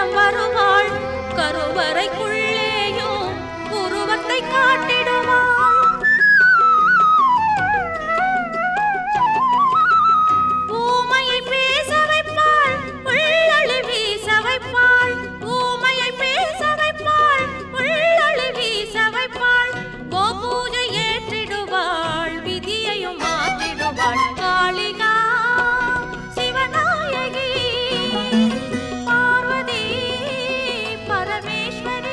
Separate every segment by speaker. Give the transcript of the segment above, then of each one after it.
Speaker 1: வலம் வருவாள் கருவறைக்குள்ளேயும் உருவத்தை காட்டிடுவாள் ஊமையை பேச வைப்பாள் உள்ளொளி வீச வைப்பாள் ஊமையை பேச வைப்பாள் உள்ளொளி வீச வைப்பாள் கோபூஜை ஏற்றிடுவாள் விதியையும் மாற்றிடுவாள் காளிகா சிவநாயகி பார்வதி பரமேஸ்வரி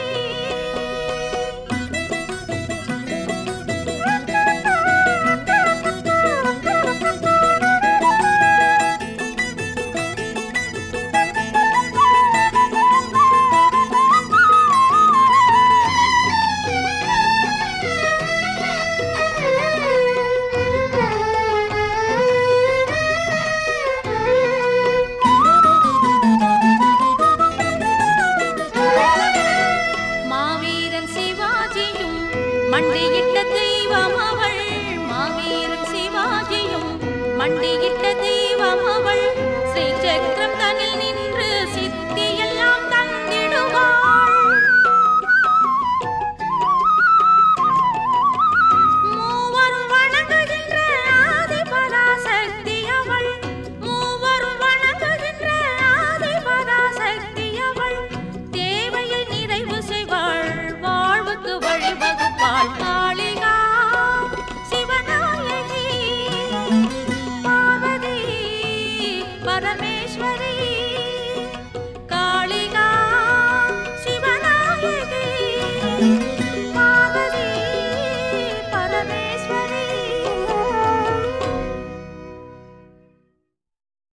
Speaker 1: மாவீரன் சிவாஜியும் மண்டியிட்ட தெய்வம் அவள் மாவீரன் சிவாஜியும் மண்டியிட்ட தெய்வம் அவள் ஸ்ரீ சக்கரம் தனில் நின்று சித்தியெல்லாம் தந்திடுவாள் மூவரும் வணங்குகின்ற ஆதிபராசக்தி அவள் மூவரும் வணங்குகின்ற ஆதிபராசக்தி அவள் தேவையை நிறைவு செய்வாள் வாழ்வுக்கு வழிவகுப்பாள் காளிகா சிவநாயகி பார்வதி பரமேஸ்வரி